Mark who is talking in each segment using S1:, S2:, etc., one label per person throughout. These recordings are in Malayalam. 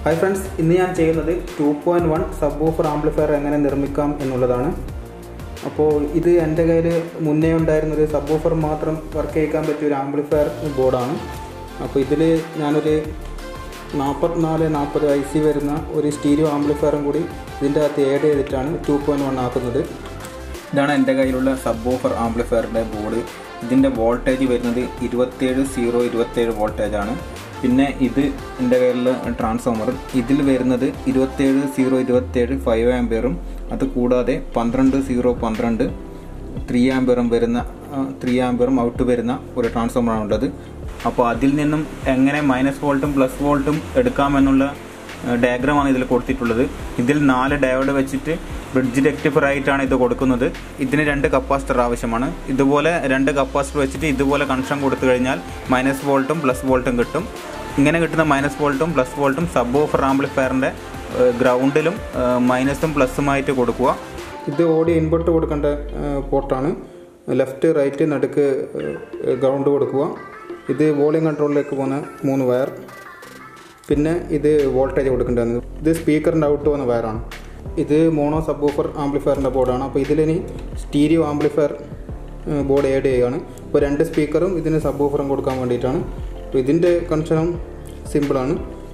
S1: ഹായ് ഫ്രണ്ട്സ് ഇന്ന് ഞാൻ ചെയ്യുന്നത് two point one subwoofer amplifier എങ്ങനെ നിർമ്മിക്കാം എന്നുള്ളതാണ് അപ്പോൾ ഇത് എൻ്റെ കയ്യിൽ മുന്നേ ഉണ്ടായിരുന്നൊരു സബ് ഓഫർ മാത്രം വർക്ക് ചെയ്യിക്കാൻ പറ്റിയ ഒരു ആംപ്ലിഫയർ ബോർഡാണ് അപ്പോൾ ഇതിൽ ഞാനൊരു നാൽപ്പത്തിനാല് നാൽപ്പത് ഐ സി വരുന്ന ഒരു സ്റ്റീരിയോ ആംപ്ലിഫയറും കൂടി ഇതിൻ്റെ അകത്ത് ആഡ് ചെയ്തിട്ടാണ് ടു പോയിൻറ്റ് വൺ ആക്കുന്നത് ഇതാണ് എൻ്റെ കയ്യിലുള്ള സബ് ഓഫർ ആംപ്ലിഫയറിൻ്റെ ബോർഡ് ഇതിൻ്റെ വോൾട്ടേജ് വരുന്നത് ഇരുപത്തേഴ് സീറോ ഇരുപത്തേഴ് വോൾട്ടേജ് ആണ് പിന്നെ ഇത് എൻ്റെ കയ്യിലുള്ള ട്രാൻസ്ഫോമർ ഇതിൽ വരുന്നത് ഇരുപത്തേഴ് സീറോ ഇരുപത്തേഴ് ഫൈവ് ആംബിയറും അത് കൂടാതെ പന്ത്രണ്ട് സീറോ പന്ത്രണ്ട് ത്രീ ആംബിയറും വരുന്ന ത്രീ ആംബിയറും ഔട്ട് വരുന്ന ഒരു ട്രാൻസ്ഫോമറാണ് ഉള്ളത് അപ്പോൾ അതിൽ നിന്നും എങ്ങനെ മൈനസ് വോൾട്ടും പ്ലസ് വോൾട്ടും എടുക്കാമെന്നുള്ള ഡയഗ്രമാണ് ഇതിൽ കൊടുത്തിട്ടുള്ളത് ഇതിൽ നാല് ഡയോഡ് വെച്ചിട്ട് ബ്രിഡ്ജ് റെക്ടിഫർ ആയിട്ടാണ് ഇത് കൊടുക്കുന്നത് ഇതിന് രണ്ട് കപ്പാസിറ്റർ ആവശ്യമാണ് ഇതുപോലെ രണ്ട് കപ്പാസിറ്റർ വെച്ചിട്ട് ഇതുപോലെ കണക്ഷൻ കൊടുത്തു കഴിഞ്ഞാൽ മൈനസ് വോൾട്ടും പ്ലസ് വോൾട്ടും കിട്ടും ഇങ്ങനെ കിട്ടുന്ന മൈനസ് വോൾട്ടും പ്ലസ് വോൾട്ടും സബ് ഓഫർ ആംപ്ലിഫയറിൻ്റെ ഗ്രൗണ്ടിലും മൈനസും പ്ലസുമായിട്ട് കൊടുക്കുക ഇത് ഓഡിയോ ഇൻപുട്ട് കൊടുക്കേണ്ട പോർട്ടാണ് ലെഫ്റ്റ് റൈറ്റ് നടുക്ക് ഗ്രൗണ്ട് കൊടുക്കുക ഇത് വോളിയം കൺട്രോളിലേക്ക് പോകുന്ന മൂന്ന് വയർ പിന്നെ ഇത് വോൾട്ടേജ് കൊടുക്കേണ്ടതാണ് ഇത് സ്പീക്കറിൻ്റെ ഔട്ട് പോകുന്ന വയറാണ് ഇത് മോണോ സബ് ഓഫർ ആംപ്ലിഫയറിൻ്റെ ബോർഡാണ് അപ്പോൾ ഇതിലിനി സ്റ്റീരിയോ ആംപ്ലിഫയർ ബോർഡ് ആഡ് ചെയ്യുകയാണ് ഇപ്പോൾ രണ്ട് സ്പീക്കറും ഇതിന് സബ് ഓഫറും കൊടുക്കാൻ വേണ്ടിയിട്ടാണ് അപ്പോൾ ഇതിൻ്റെ കണക്ഷനും സിമ്പിളാണ്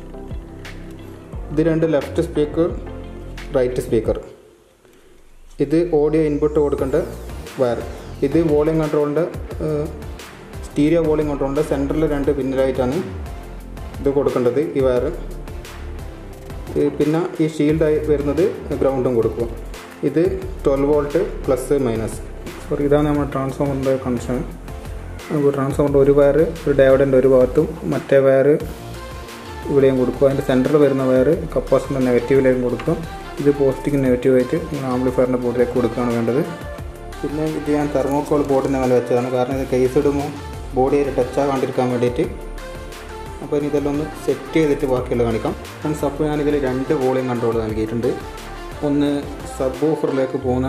S1: ഇത് രണ്ട് ലെഫ്റ്റ് സ്പീക്കർ റൈറ്റ് സ്പീക്കർ ഇത് ഓഡിയോ ഇൻപുട്ട് കൊടുക്കേണ്ട വയർ ഇത് വോളിയം കൺട്രോളിൻ്റെ സ്റ്റീരിയോ വോളിയം കൺട്രോളിൻ്റെ സെൻറ്ററിൽ രണ്ട് പിന്നിലായിട്ടാണ് ഇത് കൊടുക്കേണ്ടത് ഈ വയർ പിന്നെ ഈ ഷീൽഡായി വരുന്നത് ഗ്രൗണ്ടും കൊടുക്കുക ഇത് twelve volt plus minus sorry ഇതാണ് നമ്മുടെ ട്രാൻസ്ഫോമറിൻ്റെ കണക്ഷൻ അപ്പോൾ ട്രാൻസ്ഫോമറിൻ്റെ ഒരു വയർ ഒരു ഡയോഡിൻ്റെ ഒരു ഭാഗത്തും മറ്റേ വയർ ഇവിടെയും കൊടുക്കുക അതിൻ്റെ സെൻറ്ററിൽ വരുന്ന വയർ കപ്പാസിറ്ററിൻ്റെ നെഗറ്റീവിലേക്കും കൊടുക്കുക ഇത് പോസിറ്റീവ് നെഗറ്റീവായിട്ട് ആംപ്ലിഫയറിൻ്റെ ബോർഡിലേക്ക് കൊടുക്കുകയാണ് വേണ്ടത് പിന്നെ ഇത് ഞാൻ തെർമോക്കോൾ ബോർഡിൻ്റെ മേലെ വെച്ചതാണ് കാരണം ഇത് കേസ് ഇടുമ്പോൾ ബോഡിയിൽ ടച്ച് ആകാണ്ടിരിക്കാൻ വേണ്ടിയിട്ട് അപ്പോൾ ഇനി ഇതെല്ലാം ഒന്ന് സെറ്റ് ചെയ്തിട്ട് ബാക്കിയുള്ള കാണിക്കാം ഫ്രണ്ട്സ് അപ്പോൾ ഞാനിതിൽ രണ്ട് വോളിയം കൺട്രോൾ നൽകിയിട്ടുണ്ട് ഒന്ന് സബ് ഓഫറിലേക്ക് പോകുന്ന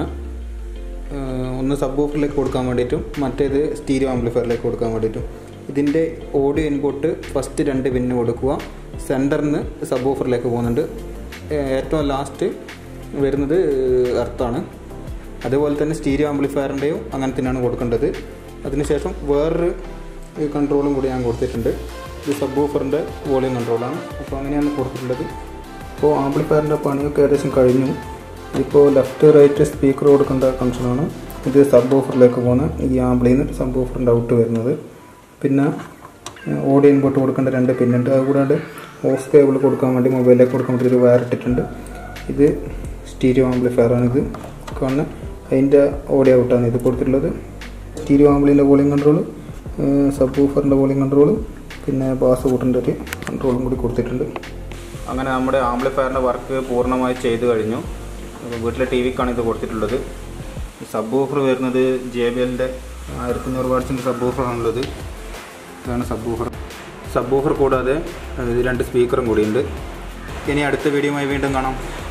S1: ഒന്ന് സബ് ഓഫറിലേക്ക് കൊടുക്കാൻ വേണ്ടിയിട്ടും മറ്റേത് സ്റ്റീരിയോ ആംപ്ലിഫയറിലേക്ക് കൊടുക്കാൻ വേണ്ടിയിട്ടും ഇതിൻ്റെ ഓഡിയോ ഇൻപുട്ട് ഫസ്റ്റ് രണ്ട് പിന്ന് കൊടുക്കുക സെൻറ്ററിൽ നിന്ന് സബ് ഓഫറിലേക്ക് പോകുന്നുണ്ട് ഏറ്റവും ലാസ്റ്റ് വരുന്നത് എർത്താണ് അതുപോലെ തന്നെ സ്റ്റീരിയോ ആംപ്ലിഫയറിൻ്റെയും അങ്ങനെ തന്നെയാണ് കൊടുക്കേണ്ടത് അതിനുശേഷം വേറൊരു കൺട്രോളും കൂടി ഞാൻ കൊടുത്തിട്ടുണ്ട് ഇത് സബ് ഓഫറിൻ്റെ വോളിയം കൺട്രോളാണ് അപ്പോൾ അങ്ങനെയാണ് കൊടുത്തിട്ടുള്ളത് ഇപ്പോൾ ആംപ്ലിഫയറിൻ്റെ പണിയൊക്കെ ഏകദേശം കഴിഞ്ഞു ഇപ്പോൾ ലെഫ്റ്റ് റൈറ്റ് സ്പീക്കർ കൊടുക്കേണ്ട കണക്ഷനാണ് ഇത് സബ് ഓഫറിലേക്ക് പോകുന്ന ഈ ആംപ്ലിയിൽ നിന്ന് സബ് ഓഫറിൻ്റെ ഔട്ട് വരുന്നത് പിന്നെ ഓഡിയോ ഇൻപുട്ട് കൊടുക്കേണ്ട രണ്ട് പിന്നുണ്ട് അതുകൂടാണ്ട് ഓഫ് കേബിൾ കൊടുക്കാൻ വേണ്ടി മൊബൈലിലേക്ക് കൊടുക്കാൻ വേണ്ടി ഒരു വയർ ഇട്ടിട്ടുണ്ട് ഇത് സ്റ്റീരിയോ ആംപ്ലിഫയറാണ് ഇത് കാണുന്ന അതിൻ്റെ ഓഡിയോ ഔട്ടാണ് ഇത് കൊടുത്തിട്ടുള്ളത് സ്റ്റീരിയോ ആംപ്ലിൻ്റെ വോളിയം കൺട്രോൾ സബ് ഓഫറിൻ്റെ വോളിയം കൺട്രോൾ പിന്നെ ബാസ് കൂട്ടേണ്ട ഒരു കൺട്രോളും കൂടി കൊടുത്തിട്ടുണ്ട് അങ്ങനെ നമ്മുടെ ആംപ്ലിഫയറിൻ്റെ വർക്ക് പൂർണ്ണമായി ചെയ്ത് കഴിഞ്ഞു വീട്ടിലെ ടി വിക്കാണ് ഇത് കൊടുത്തിട്ടുള്ളത് സബ് ഓഫർ വരുന്നത് ജെ ബി എല്ലിൻ്റെ ആയിരത്തി അഞ്ഞൂറ് വാട്സിൻ്റെ സബ് ഓഫറാണുള്ളത് ഇതാണ് സബ് ഓഫർ സബ് ഓഫർ കൂടാതെ ഇത് രണ്ട് സ്പീക്കറും കൂടിയുണ്ട് ഇനി അടുത്ത വീഡിയോയുമായി വീണ്ടും കാണാം